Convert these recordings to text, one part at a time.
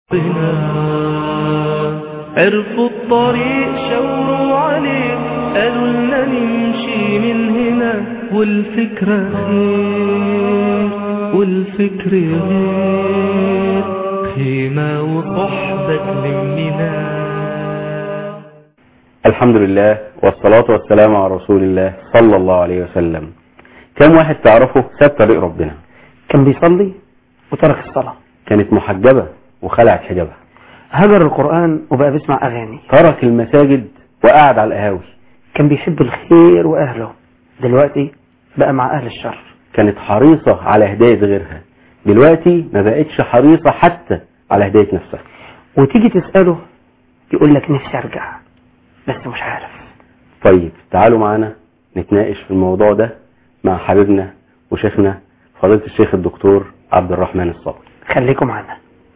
عرفوا الطريق شاوروا عليه قالوا لنا نمشي من هنا والفكرة خير والفكر غير خيمة وصحبة تلمنا الحمد لله والصلاة والسلام على رسول الله صلى الله عليه وسلم كم واحد تعرفه ساب طريق ربنا كان بيصلي وترك الصلاة كانت محجبة وخلعت حجابها هجر القرآن وبقى بيسمع أغاني ترك المساجد وقعد على القهاوي كان بيحب الخير وأهله دلوقتي بقى مع أهل الشر كانت حريصة على هداية غيرها دلوقتي ما بقتش حريصة حتى على هداية نفسها وتيجي تسأله يقول لك نفسي أرجع بس مش عارف طيب تعالوا معنا نتناقش في الموضوع ده مع حبيبنا وشيخنا فضيلة الشيخ الدكتور عبد الرحمن الصبري خليكم معنا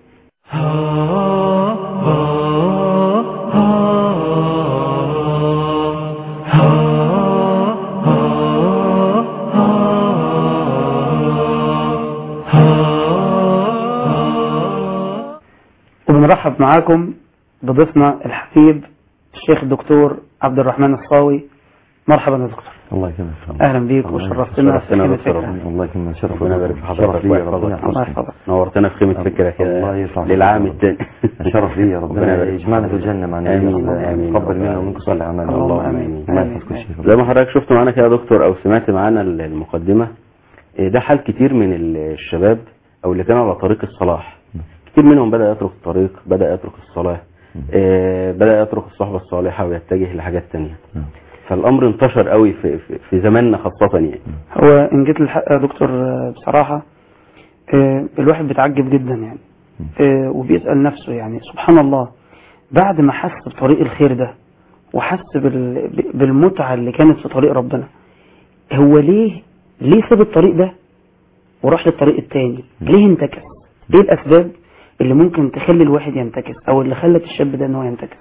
وبنرحب معاكم بضيفنا الحبيب الشيخ الدكتور عبد الرحمن الصاوي مرحبا يا دكتور الله يكرمك اهلا بيك وشرفتنا في شرفتنا خيمة دكتور. فكرة الله يكرمك شرف ربنا يبارك في شرف حضرتك لي يا ويحفظك. ربنا الله يحفظك يحفظك نورتنا في خيمة فكرة كده الله يرفع للعام الثاني شرف لي يا ربنا يبارك يجمعنا في الجنة مع النبي آمين، صلى الله عليه وسلم. آمين. تقبل منا ومنكم صالح اعمالنا اللهم اللهم آمين. آمين. الله آمين. يحفظ كل شيء زي ما حضرتك شفت معانا كده يا دكتور او سمعت معانا المقدمة إيه ده حال كتير من الشباب او اللي كانوا على طريق الصلاح كتير منهم بدأ يترك الطريق بدأ يترك الصلاة إيه بدأ يترك الصحبة الصالحة ويتجه لحاجات تانية نعم. فالامر انتشر قوي في, في, في زماننا خاصة يعني هو ان جيت الحق يا دكتور آه، بصراحة آه، الواحد بيتعجب جدا يعني آه، وبيسأل نفسه يعني سبحان الله بعد ما حس بطريق الخير ده وحس بال- ب- بالمتعة اللي كانت في طريق ربنا هو ليه ليه ساب الطريق ده وراح للطريق التاني ليه انتكس ايه الاسباب اللي ممكن تخلي الواحد ينتكس او اللي خلت الشاب ده ان هو ينتكس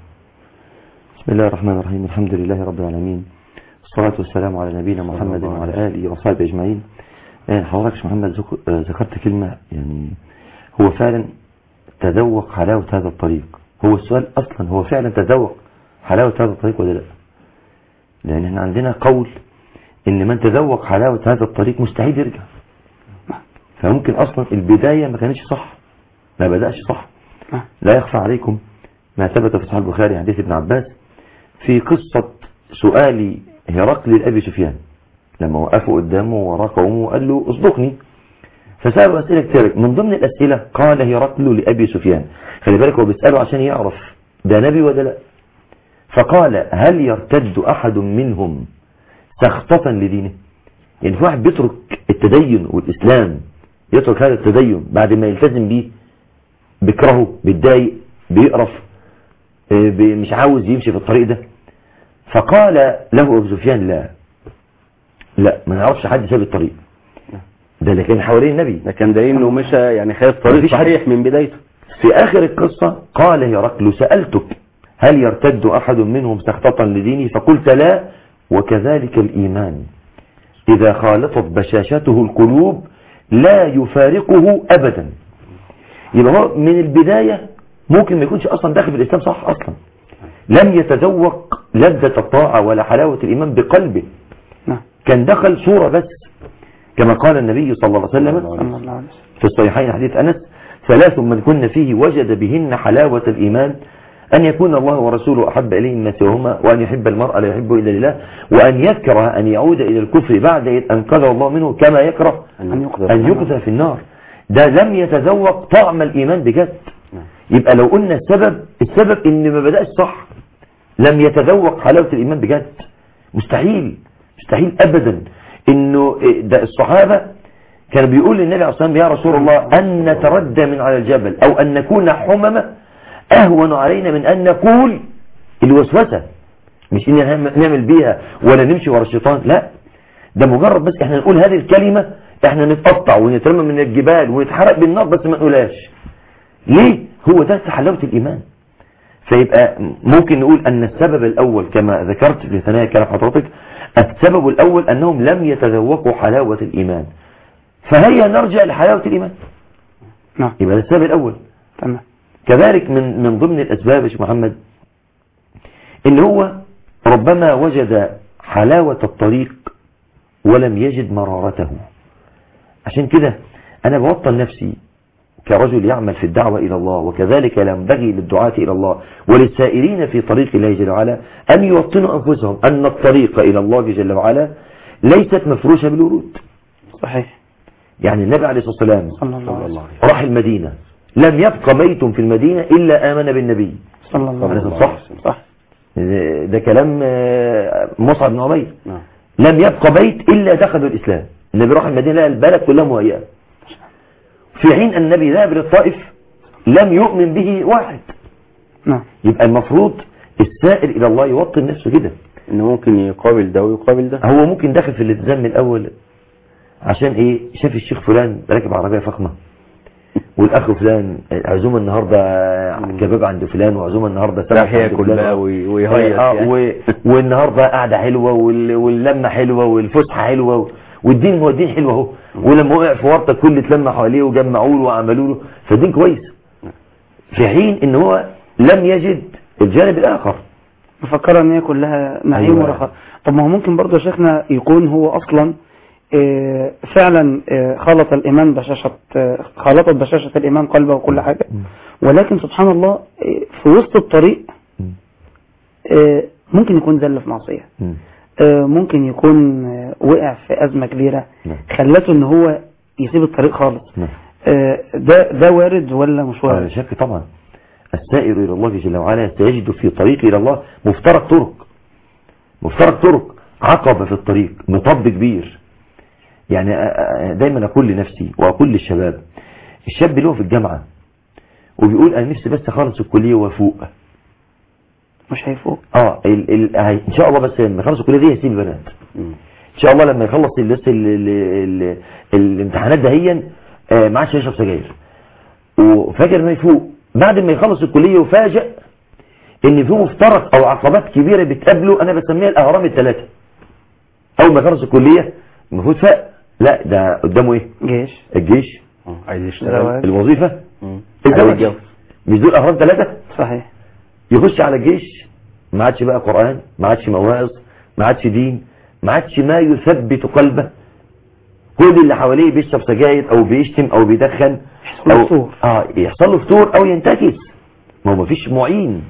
بسم الله الرحمن الرحيم الحمد لله رب العالمين والصلاة والسلام على نبينا محمد وعلى آله وصحبه أجمعين آه، حضرتك يا محمد ذك- آه، ذكرت كلمة يعني هو فعلا تذوق حلاوة هذا الطريق هو السؤال أصلا هو فعلا تذوق حلاوة هذا الطريق ولا لا لأن احنا عندنا قول إن من تذوق حلاوة هذا الطريق مستحيل يرجع فممكن أصلا البداية ما كانتش صح ما بدأش صح نعم. لا يخفى عليكم ما ثبت في صحيح البخاري حديث ابن عباس في قصة سؤال هرقل لأبي سفيان لما وقفوا قدامه وراه قومه وقال له اصدقني فسألوا أسئلة كتير من ضمن الأسئلة قال هرقل لأبي سفيان خلي بالك هو بيسأله عشان يعرف ده نبي ولا لا فقال هل يرتد أحد منهم سخطة لدينه يعني في واحد بيترك التدين والإسلام يترك هذا التدين بعد ما يلتزم بيه بيكرهه بيتضايق بيقرف آه، بي- مش عاوز يمشي في الطريق ده فقال له أبو سفيان لا لا ما نعرفش حد ساب الطريق ده اللي كان حوالين النبي ده كان دليل انه مشى يعني خد طريق مفيش حد. صحيح من بدايته في آخر القصة قال هرقل سألتك هل يرتد أحد منهم سخطة لديني فقلت لا وكذلك الإيمان إذا خالطت بشاشته القلوب لا يفارقه أبدا يبقى هو من البداية ممكن ما يكونش أصلا داخل بالإسلام صح أصلا لم يتذوق لذة الطاعة ولا حلاوة الإيمان بقلبه نعم كان دخل صورة بس كما قال النبي صلى الله عليه وسلم صلى الله عليه وسلم في الصحيحين حديث أنس ثلاث من كن فيه وجد بهن حلاوة الإيمان أن يكون الله ورسوله أحب إليه مما سواهما وأن يحب المرء لا يحبه إلا لله وأن يكره أن يعود إلى الكفر بعد إذ أنقذه الله منه كما يكره أن يقذف أن يقذف في النار ده لم يتذوق طعم الإيمان بجد يبقى لو قلنا السبب السبب إن ما بدأش صح لم يتذوق حلاوة الإيمان بجد مستحيل مستحيل أبدا إنه ده الصحابة كان بيقول للنبي عليه الصلاة والسلام يا رسول الله أن نتردى من على الجبل أو أن نكون حممة أهون علينا من أن نقول الوسوسة مش إن نعمل بيها ولا نمشي ورا الشيطان لا ده مجرد بس احنا نقول هذه الكلمة احنا نتقطع ونترمى من الجبال ونتحرق بالنار بس ما نقولهاش ليه هو ده حلاوة الإيمان فيبقى ممكن نقول أن السبب الأول كما ذكرت في ثنايا كلام حضرتك السبب الأول أنهم لم يتذوقوا حلاوة الإيمان فهيا نرجع لحلاوة الإيمان نعم يبقى ده السبب الأول تمام كذلك من من ضمن الأسباب يا شيخ محمد إن هو ربما وجد حلاوة الطريق ولم يجد مرارته عشان كده أنا بوطن نفسي كرجل يعمل في الدعوة إلى الله وكذلك ينبغي للدعاة إلى الله وللسائرين في طريق الله جل وعلا أن يوطنوا أنفسهم أن الطريق إلى الله جل وعلا ليست مفروشة بالورود صحيح يعني النبي عليه الصلاة والسلام صلى الله عليه وسلم راح المدينة لم يبق بيت في المدينة إلا آمن بالنبي صلى الله عليه وسلم صح صح ده كلام آه، مصعب بن عمير نعم لم يبق بيت إلا دخلوا الإسلام النبي راح المدينة لقى البلد كلها مهيئة في حين أن النبي ذهب للطائف لم يؤمن به واحد نعم يبقى المفروض السائر إلى الله يوطن نفسه كده انه ممكن يقابل ده ويقابل ده هو ممكن داخل في الالتزام من الأول عشان إيه شاف الشيخ فلان راكب عربية فخمة والأخ فلان عزومة النهاردة كباب عند فلان وعزومة النهاردة سمك راح عند ياكل فلان. بقى وي- ويهيص آه، يعني. و- والنهاردة قعدة حلوة وال- واللمة حلوة والفسحة حلوة والدين هو الدين حلو اهو ولما وقع في ورطة الكل اتلم حواليه وجمعوا له وعملوا له فالدين كويس في حين ان هو لم يجد الجانب الاخر مفكرة ان هي كلها نعيم أيوة. ورخاء طب ما هو ممكن برضه يا شيخنا يكون هو اصلا آه، فعلا آه، خلط الايمان بشاشة آه، خلطت بشاشة الايمان قلبه وكل حاجة ولكن سبحان الله آه، في وسط الطريق آه، ممكن يكون زل في معصية مم. آه، ممكن يكون آه، وقع في أزمة كبيرة نعم. خلته ان هو يسيب الطريق خالص نعم. آه، ده ده وارد ولا مش ولا وارد شك طبعا السائر إلى الله جل وعلا سيجد في طريق إلى الله مفترق طرق مفترق طرق عقبة في الطريق مطب كبير يعني أ- أ- دايما أقول لنفسي وأقول للشباب الشاب اللي هو في الجامعة وبيقول أنا نفسي بس أخلص الكلية وأفوق مش هيفوق اه ال ال هي- ان شاء الله بس لما يخلص الكليه دي هيسيب البنات مم. ان شاء الله لما يخلص ال- لسه ال ال ال الامتحانات دهيا آه، ما عادش يشرب سجاير وفاكر انه يفوق بعد ما يخلص الكليه وفاجئ ان في مفترق او عقبات كبيره بتقابله انا بسميها الاهرام الثلاثه اول ما يخلص الكليه المفروض فاق لا ده قدامه ايه جيش الجيش آه، عايز يشتغل زواج. الوظيفه مم. الزواج عايز يتجوز. مش دول اهرام ثلاثه صحيح يخش على الجيش ما عادش بقى قرآن ما عادش مواعظ ما عادش دين ما عادش ما يثبت قلبه كل اللي حواليه بيشرب سجاير او بيشتم او بيدخن يحصل له فتور. اه يحصل له فتور او ينتكس ما هو مفيش معين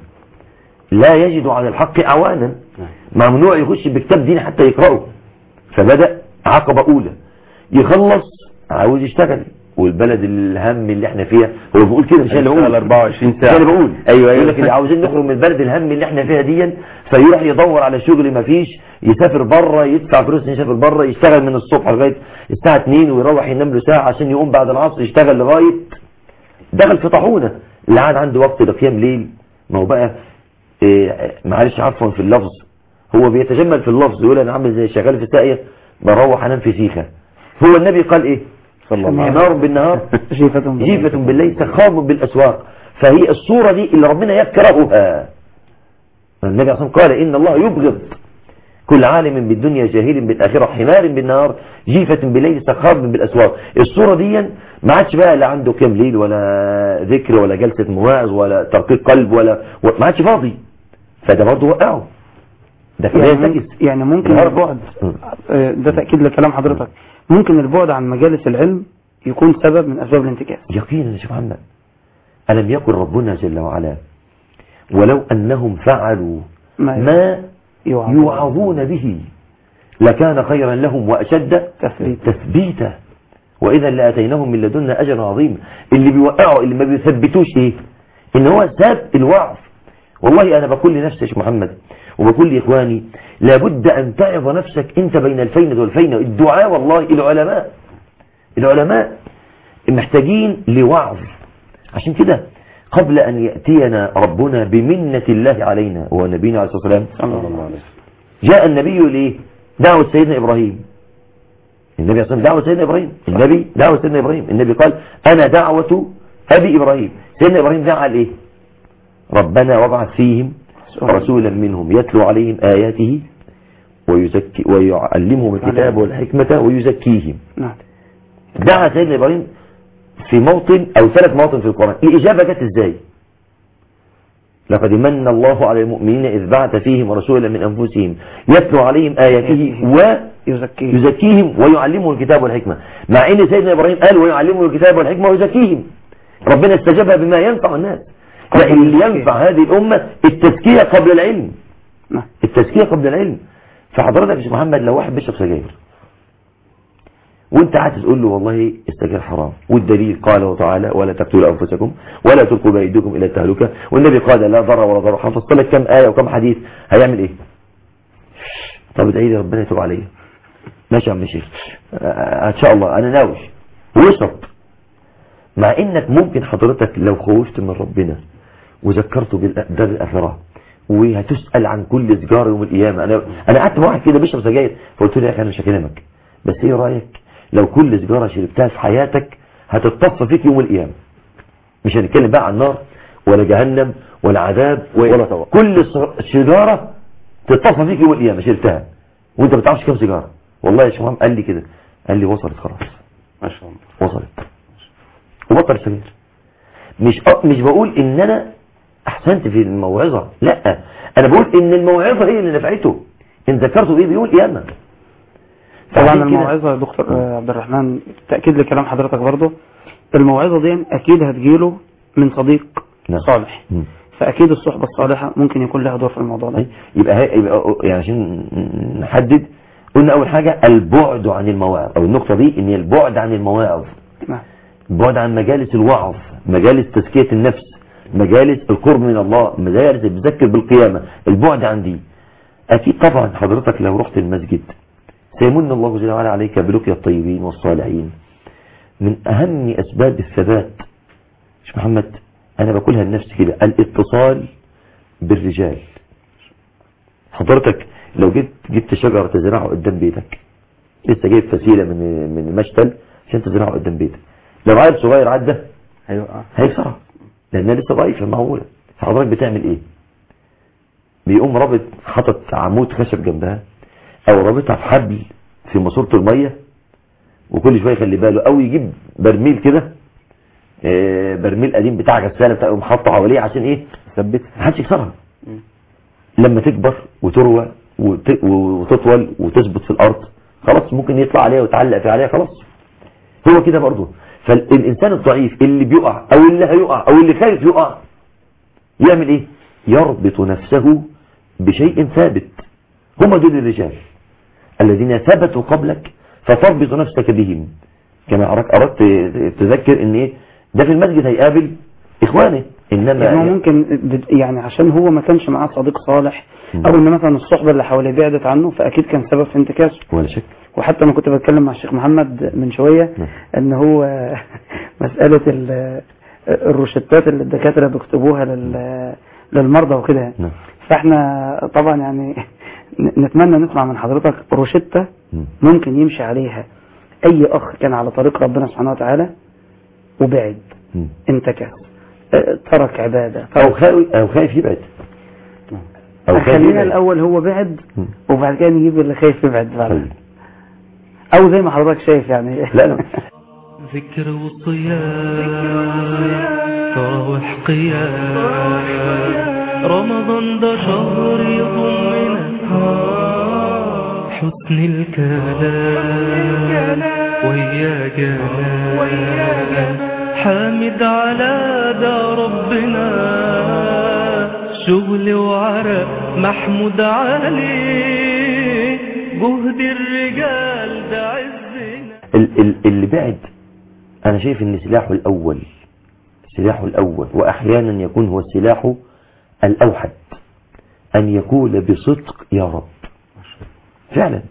لا يجد على الحق اعوانا ممنوع يخش بكتاب دين حتى يقرأه فبدأ عقبة اولى يخلص عاوز يشتغل والبلد الهم اللي احنا فيها هو بيقول كده مش انا اللي هيشتغل بقول 24 مش ساعة. انا بقول أيوة، أيوة. يقول لك اللي عاوزين نخرج من البلد الهم اللي احنا فيها دي فيروح يدور على شغل ما فيش يسافر بره يدفع فلوس عشان يسافر بره يشتغل من الصبح لغايه الساعه 2 ويروح ينام له ساعه عشان يقوم بعد العصر يشتغل لغايه دخل في طاحونه اللي قاعد عنده وقت لقيام ليل ما هو بقى إيه معلش عفوا في اللفظ هو بيتجمل في اللفظ يقول انا عامل زي شغال في ساقيه بروح انام في سيخه هو النبي قال ايه صلى الله عليه حمار بالنهار جيفة بالليل. جيفة بالليل سخام بالأسواق فهي الصورة دي اللي ربنا يكرهها النبي عليه الصلاة والسلام قال إن الله يبغض كل عالم بالدنيا جاهل بالآخرة حمار بالنهار جيفة بالليل سخام بالأسواق الصورة دي ما عادش بقى لا عنده كام ليل ولا ذكر ولا جلسة مواعظ ولا ترقيق قلب ولا ما عادش فاضي فده برضه وقعه ده كده يعني, ينتكس يعني ممكن النهار البعد م. آه، ده تأكيد لكلام حضرتك ممكن البعد عن مجالس العلم يكون سبب من أسباب الانتكاس يقينا يا شيخ محمد ألم يكن ربنا جل وعلا ولو أنهم فعلوا ما ما يوعظون. يوعظون به لكان خيرا لهم وأشد تثبيتا. تثبيتا وإذا لأتيناهم من لدنا أجرا عظيما اللي بيوقعوا اللي ما بيثبتوش إيه إن هو ساب الوعظ والله أنا بقول لنفسي يا شيخ محمد وبقول لإخواني لابد أن تعظ نفسك أنت بين الفينة والفينة الدعاء والله العلماء العلماء محتاجين لوعظ عشان كده قبل أن يأتينا ربنا بمنة الله علينا هو نبينا عليه الصلاة والسلام صلى الله عليه وسلم جاء النبي ليه دعوة سيدنا إبراهيم النبي عليه الصلاة والسلام دعوة سيدنا إبراهيم النبي دعوة سيدنا إبراهيم النبي قال أنا دعوة أبي إبراهيم سيدنا إبراهيم دعا لإيه ربنا وابعث فيهم رسولا منهم يتلو عليهم آياته ويزكي ويعلمهم الكتاب والحكمة ويزكيهم نعم دعا سيدنا إبراهيم في موطن أو ثلاث مواطن في القرآن الإجابة جت إزاي لقد من الله على المؤمنين إذ بعث فيهم رسولا من أنفسهم يتلو عليهم آياته يزكيه ويزكيهم ويعلمهم الكتاب والحكمة مع أن سيدنا إبراهيم قال ويعلمهم الكتاب والحكمة ويزكيهم ربنا استجابها بما ينفع الناس لأن اللي ينفع هذه الأمة التزكية قبل العلم نعم. التزكية قبل العلم فحضرتك يا شيخ محمد لو واحد بيشرب سجاير وانت قاعد تقول له والله السجاير حرام والدليل قال تعالى ولا تقتلوا انفسكم ولا تلقوا بايديكم الى التهلكه والنبي قال لا ضر ولا ضرر حفظت لك كم ايه وكم حديث هيعمل ايه طب ادعي لي ربنا يتوب عليا ماشي يا عم الشيخ آه، ان شاء الله انا ناوي واشرب مع انك ممكن حضرتك لو خوفت من ربنا وذكرته بالدار الاخره وهتسال عن كل سجاره يوم القيامه انا انا قعدت مع واحد كده بيشرب سجاير فقلت له يا اخي انا مش هكلمك بس ايه رايك لو كل سجاره شربتها في حياتك هتتصفى فيك يوم القيامه مش هنتكلم بقى عن نار ولا جهنم ولا عذاب ولا طبعا كل س- سيجاره تتصفى فيك يوم القيامه شربتها وانت ما بتعرفش كام سيجاره والله يا شيخ محمد قال لي كده قال لي وصلت خلاص ما شاء الله وصلت وبطل السجاير مش أ- مش بقول ان انا احسنت في الموعظه لا انا بقول ان الموعظه هي اللي نفعته ان ذكرته بايه بيقول قيامه طبعا فعشان كده- الموعظة يا دكتور آه، عبد الرحمن تأكيد لكلام حضرتك برضه الموعظة دي أكيد هتجيله من صديق نعم. صالح مم. فأكيد الصحبة الصالحة ممكن يكون لها دور في الموضوع ده طيب، يبقى هي يبقى يعني عشان نحدد قلنا اول حاجه البعد عن المواعظ او النقطه دي ان هي البعد عن المواعظ نعم البعد عن مجالس الوعظ مجالس تزكيه النفس مجالس القرب من الله مجالس بتذكر بالقيامه البعد عن دي اكيد طبعا حضرتك لو رحت المسجد سيمن الله جل وعلا عليك بلقيا الطيبين والصالحين من اهم اسباب الثبات مش محمد انا بقولها لنفسي كده الاتصال بالرجال حضرتك لو جبت جبت شجرة تزرعها قدام بيتك لسه جايب فسيلة من من المشتل عشان تزرعها قدام بيتك لو عيل صغير عدى هيوقع هيكسرها لانها لسه ضعيفة معقولة حضرتك بتعمل ايه بيقوم رابط حاطط عمود خشب جنبها او رابطها في حبل في ماسورة المية وكل شوية يخلي باله او يجيب برميل كده آه، برميل قديم بتاع غسالة بتاع يقوم حاطه حواليه عشان ايه ثبت محدش يكسرها لما تكبر وتروى وت- وتطول وتثبت في الارض خلاص ممكن يطلع عليها ويتعلق في عليها خلاص هو كده برضه فالانسان الضعيف اللي بيقع او اللي هيقع او اللي خايف يقع يعمل ايه يربط نفسه بشيء ثابت هم دول الرجال الذين ثبتوا قبلك فتربط نفسك بهم كما أردت أردت تذكر ان ايه ده في المسجد هيقابل اخوانه انما يعني هو ممكن بد- يعني عشان هو ما كانش معاه صديق صالح او ان مثلا الصحبة اللي حواليه بعدت عنه فاكيد كان سبب في انتكاسه ولا شك وحتى انا كنت بتكلم مع الشيخ محمد من شوية نعم. ان هو مسألة ال- الروشتات اللي الدكاترة بيكتبوها لل- للمرضى وكده يعني. نعم. فاحنا طبعا يعني ن- نتمنى نسمع من حضرتك روشتة مم. ممكن يمشي عليها اي اخ كان على طريق ربنا سبحانه وتعالى وبعد مم. انتكس اه، ترك عبادة او ترك خايف او خايف يبعد او خايف خلينا يبعد الاول هو بعد مم. وبعد كده نجيب اللي خايف يبعد فعلا طيب. او زي ما حضرتك شايف يعني لا لا ذكر وصيام تراوح قيام رمضان ده شهر يضمنا حسن الكلام ويا جمال حامد على ده ربنا شغل وعرق محمود عليه جهد الرجال ده عزنا ال- ال- اللي بعد انا شايف ان سلاحه الاول سلاحه الاول واحيانا يكون هو السلاح الاوحد ان يقول بصدق يا رب فعلا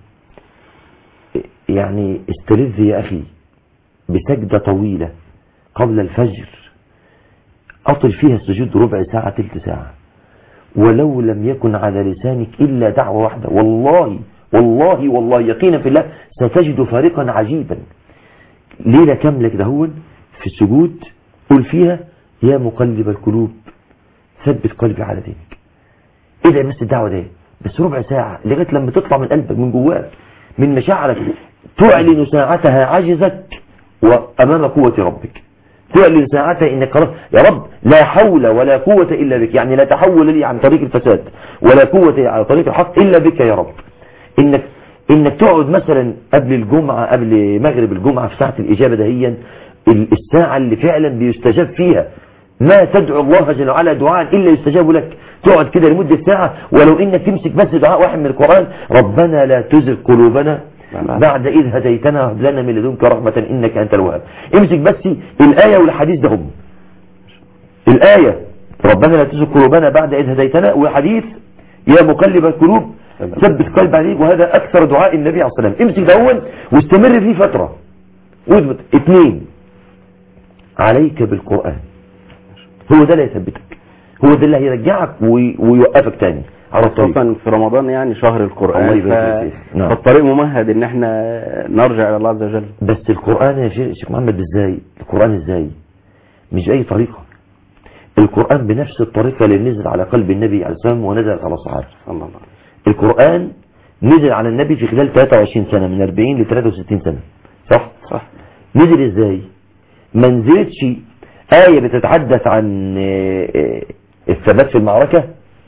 يعني استلذ يا اخي بسجدة طويلة قبل الفجر اطل فيها السجود ربع ساعة تلت ساعة ولو لم يكن على لسانك إلا دعوة واحدة والله والله والله يقينا في الله ستجد فارقا عجيبا ليلة كاملة كده هو في السجود قل فيها يا مقلب القلوب ثبت قلبي على دينك ادعي بس الدعوة دي بس ربع ساعة لغاية لما تطلع من قلبك من جواك من مشاعرك تعلن ساعتها عجزك وأمام قوة ربك تعلن ساعتها انك خلاص يا رب لا حول ولا قوة الا بك يعني لا تحول لي عن طريق الفساد ولا قوة على طريق الحق الا بك يا رب انك انك تقعد مثلا قبل الجمعة قبل مغرب الجمعة في ساعة الاجابة دهيا ال- الساعة اللي فعلا بيستجاب فيها ما تدعو الله جل وعلا دعاء الا يستجاب لك تقعد كده لمدة ساعة ولو انك تمسك بس دعاء واحد من القرآن ربنا لا تزغ قلوبنا بعد إذ هديتنا وهب لنا من لدنك رحمة إنك أنت الوهاب امسك بس الآية والحديث ده هم الآية ربنا لا تزغ قلوبنا بعد إذ هديتنا والحديث يا مقلب القلوب ثبت قلب عليك وهذا أكثر دعاء النبي عليه الصلاة والسلام امسك ده أول واستمر فيه فترة واثبت اثنين عليك بالقرآن هو ده اللي هيثبتك هو ده اللي هيرجعك وي- ويوقفك تاني على الطريق خصوصا في رمضان يعني شهر القرآن الله يبارك فيك. ف... نعم. فالطريق ممهد ان احنا نرجع الى الله عز وجل بس القرآن يا شيخ شيخ محمد ازاي القرآن ازاي مش بأي طريقة القرآن بنفس الطريقة اللي نزل على قلب النبي عليه الصلاة والسلام ونزل على الصحابة الله الله القرآن نزل على النبي في خلال 23 سنة من 40 ل 63 سنة صح؟ صح نزل ازاي ما نزلتش آية بتتحدث عن آه، آه، الثبات في المعركة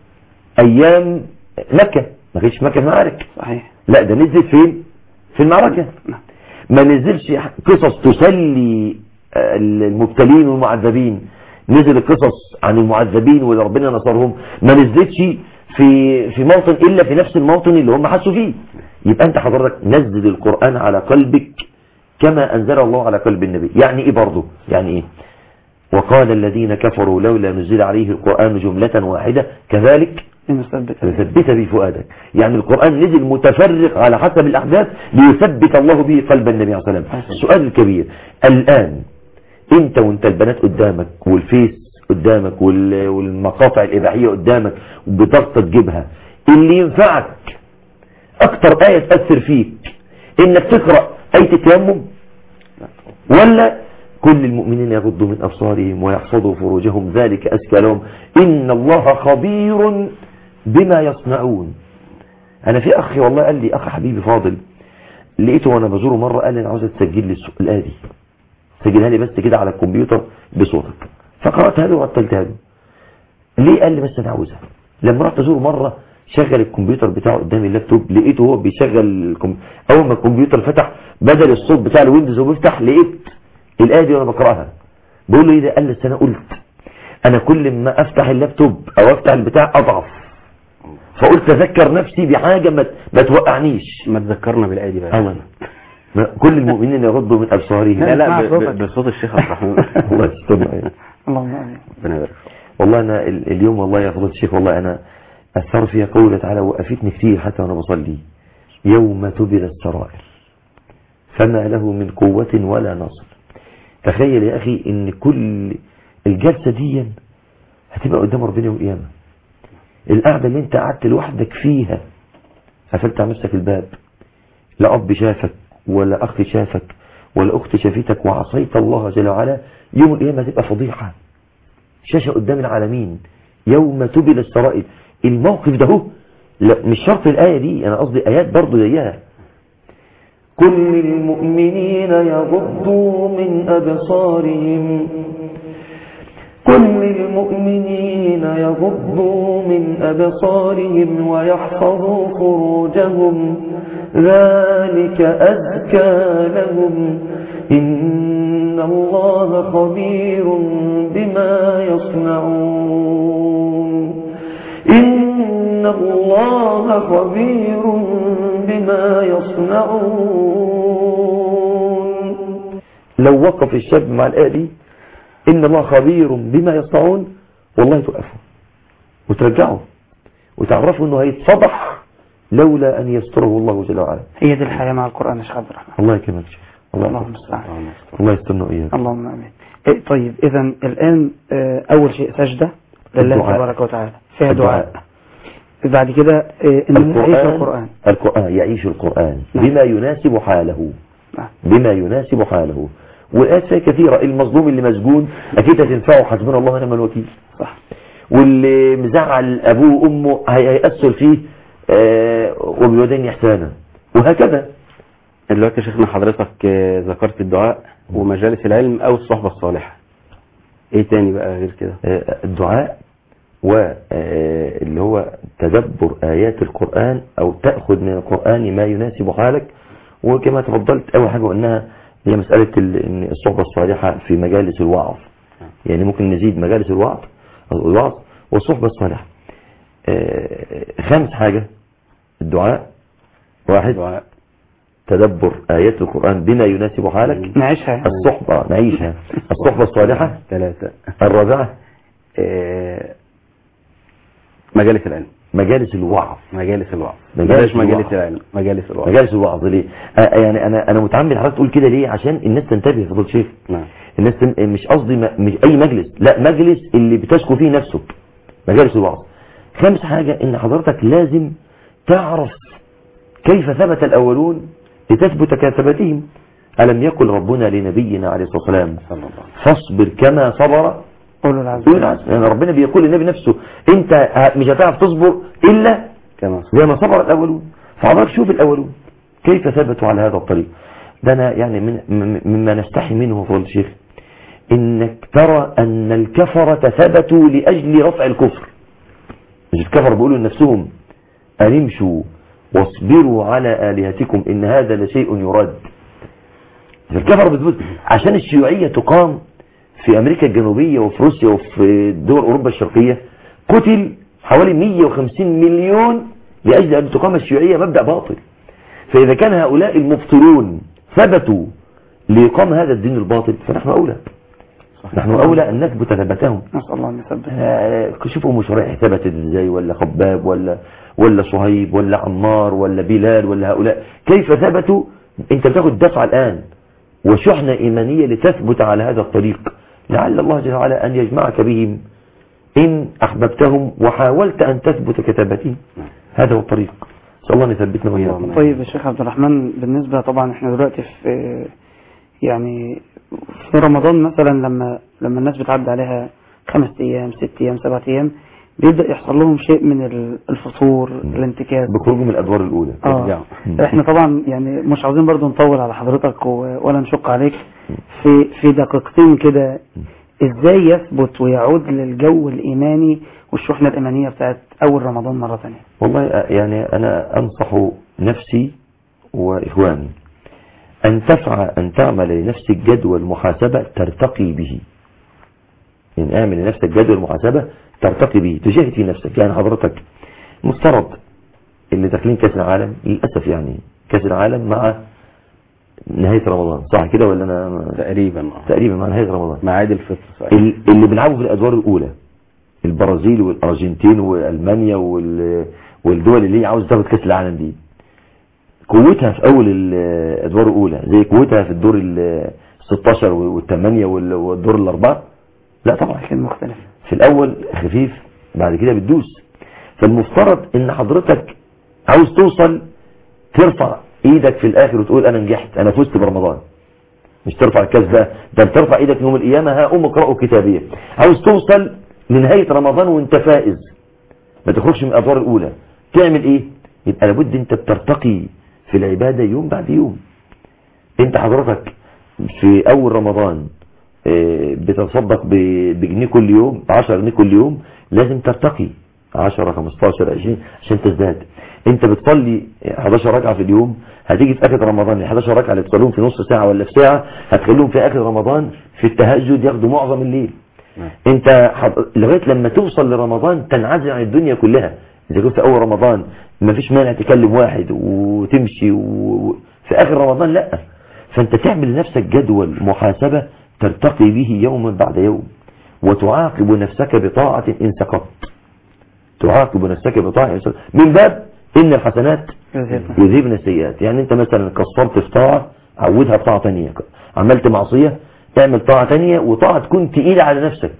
أيام مكة ما كانتش مكة في معارك صحيح لا ده نزلت فين في المعركة نعم. ما نزلش قصص تسلي آه، المبتلين والمعذبين نزل القصص عن المعذبين واللي ربنا نصرهم ما نزلتش في في موطن الا في نفس الموطن اللي هم حسوا فيه يبقى انت حضرتك نزل القرآن على قلبك كما انزل الله على قلب النبي يعني ايه برضه يعني ايه وقال الذين كفروا لولا نزل عليه القرآن جملة واحدة كذلك لنثبت ليثبت به فؤادك يعني القرآن نزل متفرق على حسب الأحداث ليثبت الله به قلب النبي عليه الصلاة والسلام السؤال الكبير الآن انت وانت البنات قدامك والفيس قدامك وال- والمقاطع الإباحية قدامك بضغطة تجيبها اللي ينفعك أكتر آية تأثر فيك إنك تقرأ آية التيمم ولا كل المؤمنين يغضوا من أبصارهم ويحفظوا فروجهم ذلك أزكى لهم إن الله خبير بما يصنعون أنا في أخي والله قال لي أخ حبيبي فاضل لقيته وأنا بزوره مرة قال لي أنا عاوز تسجل لي السؤال الآية دي سجلها لي بس كده على الكمبيوتر بصوتك فقرأتها له وعطلتها له ليه قال لي بس أنا عاوزها لما رحت أزوره مرة شغل الكمبيوتر بتاعه قدامي اللابتوب لقيته هو بيشغل الكم... أول ما الكمبيوتر فتح بدل الصوت بتاع الويندوز وهو بيفتح لقيت الآية دي وأنا بقرأها بقول له إيه ده قال لي أصل أنا قلت أنا كل ما أفتح اللابتوب أو أفتح البتاع أضعف فقلت أذكر نفسي بحاجة ما, ما توقعنيش ما تذكرنا بالآية دي بقى الله ما- كل المؤمنين يغضوا من أبصارهم لا لا مع ب- صوتك. ب- بصوت الشيخ عبد الرحمن الله يستر اللهم امين ربنا يبارك فيك. والله أنا ال- اليوم والله يا فضيلة الشيخ والله أنا أثر فيها قوله تعالى وقفتني كتير حتى وأنا بصلي يوم تبل السرائر فما له من قوة ولا نصر تخيل يا أخي إن كل الجلسة دي هتبقى قدام ربنا يوم القيامة القعدة اللي انت قعدت لوحدك فيها قفلت على نفسك الباب لا أب شافك ولا أخ شافك ولا أخت شافتك وعصيت الله جل وعلا يوم القيامة هتبقى فضيحة شاشة قدام العالمين يوم تبل السرائر الموقف ده هو لا مش شرط الآية دي أنا قصدي آيات برضو زيها كل المؤمنين يغضوا من أبصارهم كل المؤمنين يغضوا من أبصارهم ويحفظوا فروجهم ذلك أزكى لهم إن الله خبير بما يصنعون إن الله خبير بما يصنعون لو وقف الشاب مع الآية دي إن الله خبير بما يصنعون والله توقفوا وترجعوا وتعرفوا أنه هيتفضح لولا أن يستره الله جل وعلا هي دي الحياة مع القرآن يا شيخ عبد الرحمن الله يكرمك شيخ الله اللهم يكرمك. المستعان الله يسترنا وإياك اللهم امين إيه طيب اذا الان آه، اول شيء سجدة لله الدعاء. تبارك وتعالى فيها الدعاء. دعاء بعد كده آه، ان نعيش القرآن القرآن يعيش القرآن نعم. بما يناسب حاله نعم. بما يناسب حاله والآيات فيها كثيرة المظلوم اللي مسجون أكيد هتنفعه حسبنا الله ونعم الوكيل صح واللي مزعل أبوه وأمه هي- هيأثر فيه آه، وبالوالدين إحسانا وهكذا دلوقتي يا شيخنا حضرتك آه، ذكرت الدعاء ومجالس العلم او الصحبة الصالحة ايه تاني بقى غير كده آه، الدعاء واللي هو تدبر آيات القرآن أو تأخذ من القرآن ما يناسب حالك وكما تفضلت أول حاجة قلناها هي مسألة ال- إن الصحبة الصالحة في مجالس الوعظ يعني ممكن نزيد مجالس الوعظ أو الوعظ والصحبة الصالحة آه، خامس حاجة الدعاء واحد دعاء تدبر آيات القرآن بما يناسب حالك نعيشها يعني. الصحبة نعيشها الصحبة الصالحة ثلاثة الرابعة آه، مجالس العلم مجالس الوعظ مجالس الوعظ مجالس بلاش مجالس الوعظ. العلم مجالس الوعظ مجالس الوعظ ليه آه يعني انا انا متعمد حضرتك تقول كده ليه عشان الناس تنتبه يا فضيله الشيخ نعم الناس تن... مش قصدي م... مش اي مجلس لا مجلس اللي بتشكو فيه نفسك مجالس الوعظ خامس حاجة ان حضرتك لازم تعرف كيف ثبت الاولون لتثبت كثبتهم الم يقل ربنا لنبينا عليه الصلاة والسلام صلى الله عليه وسلم فاصبر كما صبر قولوا العزيز أولو العزم يعني ربنا بيقول للنبي نفسه انت ه- مش هتعرف تصبر الا كما زي ما صبر الأولون فحضرتك شوف الأولون كيف ثبتوا على هذا الطريق ده أنا يعني من م- مما نستحي منه فضل الشيخ إنك ترى أن الكفرة ثبتوا لأجل رفع الكفر مش الكفر بيقولوا لنفسهم أن امشوا واصبروا على آلهتكم إن هذا لشيء يراد الكفر بتقول عشان الشيوعية تقام في أمريكا الجنوبية وفي روسيا وفي دول أوروبا الشرقية قتل حوالي 150 مليون لأجل أن تقام الشيوعية مبدأ باطل فإذا كان هؤلاء المبطلون ثبتوا لإقام هذا الدين الباطل فنحن أولى نحن أولى أن نثبت ثبتهم نسأل الله أن يثبت آه، شوفوا مشرع ثبتت ازاي ولا خباب ولا ولا صهيب ولا عمار ولا بلال ولا هؤلاء كيف ثبتوا انت بتاخد دفعة الآن وشحنة إيمانية لتثبت على هذا الطريق لعل الله جل وعلا أن يجمعك بهم إن أحببتهم وحاولت أن تثبت كتابتهم هذا هو الطريق صلى الله أن يثبتنا وإياكم طيب يا شيخ عبد الرحمن بالنسبة طبعا احنا دلوقتي في يعني في رمضان مثلا لما لما الناس بتعدي عليها خمس ايام ست ايام سبعة ايام بيبدأ يحصل لهم شيء من ال- الفطور الانتكاس بخروجهم من الأدوار الأولى اه يرجعوا. احنا طبعا يعني مش عاوزين برضو نطول على حضرتك و- ولا نشق عليك في في دقيقتين كده ازاي يثبت ويعود للجو الايماني والشحنة الايمانية بتاعت اول رمضان مرة ثانية والله يعني أنا أنصح نفسي وإخواني أن تفعل أن تعمل لنفسك جدول محاسبة ترتقي به يعني اعمل لنفسك جدول محاسبة ترتقي به تجاهد في نفسك يعني حضرتك مفترض اللي داخلين كاس العالم للأسف يعني كاس العالم مع نهاية رمضان صح كده ولا أنا تقريبا اه تقريبا مع نهاية رمضان ميعاد الفطر صحيح ال- اللي بيلعبوا في الادوار الاولى البرازيل والارجنتين والمانيا وال- والدول اللي هي عاوز تاخد كاس العالم دي قوتها في اول الادوار الاولى زي قوتها في الدور ال 16 والثمانية وال- والدور الاربعه لا طبعا لكن مختلف في الاول خفيف بعد كده بتدوس فالمفترض ان حضرتك عاوز توصل ترفع ايدك في الاخر وتقول انا نجحت انا فزت برمضان مش ترفع الكاس بقى ده ترفع ايدك يوم القيامة ها ام اقرأوا كتابية عاوز توصل لنهاية رمضان وانت فائز ما تخرجش من الادوار الاولى تعمل ايه يبقى لابد انت بترتقي في العبادة يوم بعد يوم انت حضرتك في اول رمضان آه، بتتصدق ب- بجنيه كل يوم 10 جنيه كل يوم لازم ترتقي 10 15 20 عشان تزداد انت بتصلي 11 ركعه في اليوم هتيجي في اخر رمضان ال 11 ركعه اللي تصليهم في نص ساعه ولا في ساعه هتخليهم في اخر رمضان في التهجد ياخدوا معظم الليل نعم. انت حض... لغايه لما توصل لرمضان تنعزل عن الدنيا كلها اذا كنت في اول رمضان ما فيش مانع تكلم واحد وتمشي و... في اخر رمضان لا فانت تعمل لنفسك جدول محاسبه ترتقي به يوما بعد يوم وتعاقب نفسك بطاعه ان سقطت تعاقب نفسك بطاعه إن سقطت. من باب ان الحسنات يذهبنا. يذهبن السيئات يعني انت مثلا قصرت في طاعة عودها بطاعة تانية عملت معصية تعمل طاعة تانية وطاعة تكون تقيلة على نفسك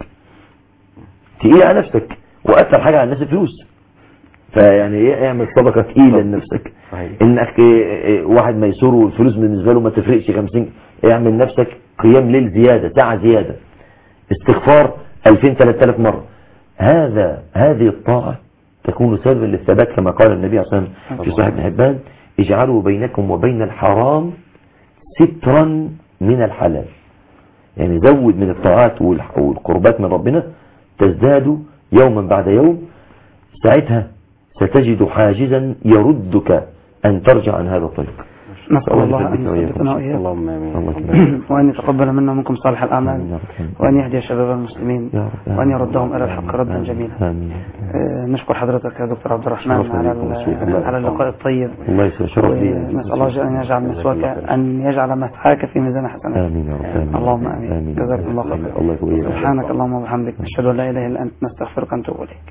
تقيلة على نفسك وأكثر حاجة على الناس الفلوس فيعني ايه اعمل صدقة تقيلة لنفسك صحيح. انك إيه إيه واحد ميسور والفلوس بالنسبة له ما تفرقش 50 اعمل نفسك قيام ليل زيادة ساعة زيادة استغفار 2000 3000 مرة هذا هذه الطاعة تكون سببا للثبات كما قال النبي عليه الصلاة والسلام في صحيح ابن حبان اجعلوا بينكم وبين الحرام سترا من الحلال يعني زود من الطاعات والح- والقربات من ربنا تزداد يوما بعد يوم ساعتها ستجد حاجزا يردك أن ترجع عن هذا الطريق نسأل الله يثبتنا أن وإياكم. يثبتنا وإياكم اللهم امين الله يكرمك. وأن يتقبل منا ومنكم صالح آمين الأعمال يا رب. وأن يهدي شباب المسلمين يا رب. وأن يردهم إلى الحق ردا آمين. جميلا آمين آه، نشكر حضرتك يا دكتور عبد الرحمن شرفنا على بكم ال- رسول الله. على اللقاء الطيب الله يسر شرف لي ونسأل الله أن يجعل مسواك أن يجعل مسحاك في ميزان حسناتك آمين يا رب آمين اللهم آمين آمين جزاكم الله خيرا الله يكرمك سبحانك اللهم وبحمدك نشهد أن لا إله إلا أنت نستغفرك ونتوب إليك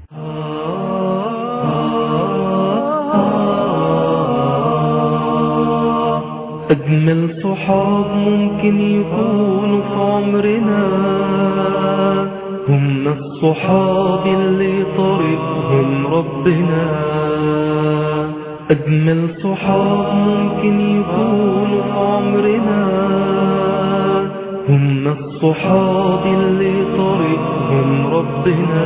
أجمل صحاب ممكن يكونوا في عمرنا هم الصحاب اللي طريقهم ربنا أجمل صحاب ممكن يكونوا في عمرنا هم الصحاب اللي طريقهم ربنا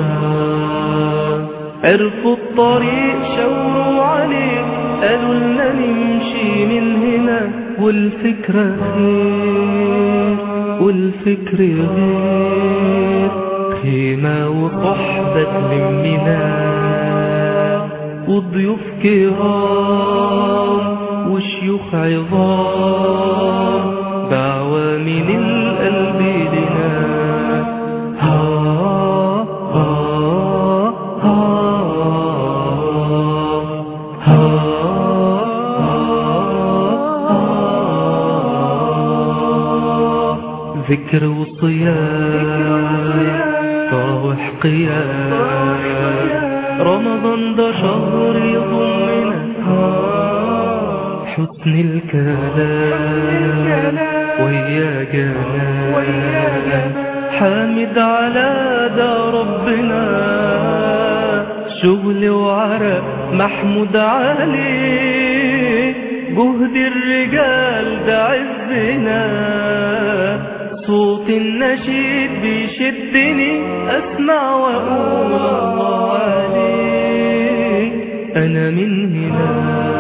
عرفوا الطريق شاوروا عليه قالوا لنا نمشي من هنا والفكرة خير والفكر غير خيمة وصحبة تلمنا وضيوف كرام وشيوخ عظام دعوة من القلب لنا ها ها ها ها ذكر وصيام طاوح قيام رمضان ده شهر يضمنا حسن الكلام ويا جمال حامد على ده ربنا شغل وعرق محمود عليه جهد الرجال ده عزنا صوت النشيد بيشدني اسمع واقول الله عليك انا من هنا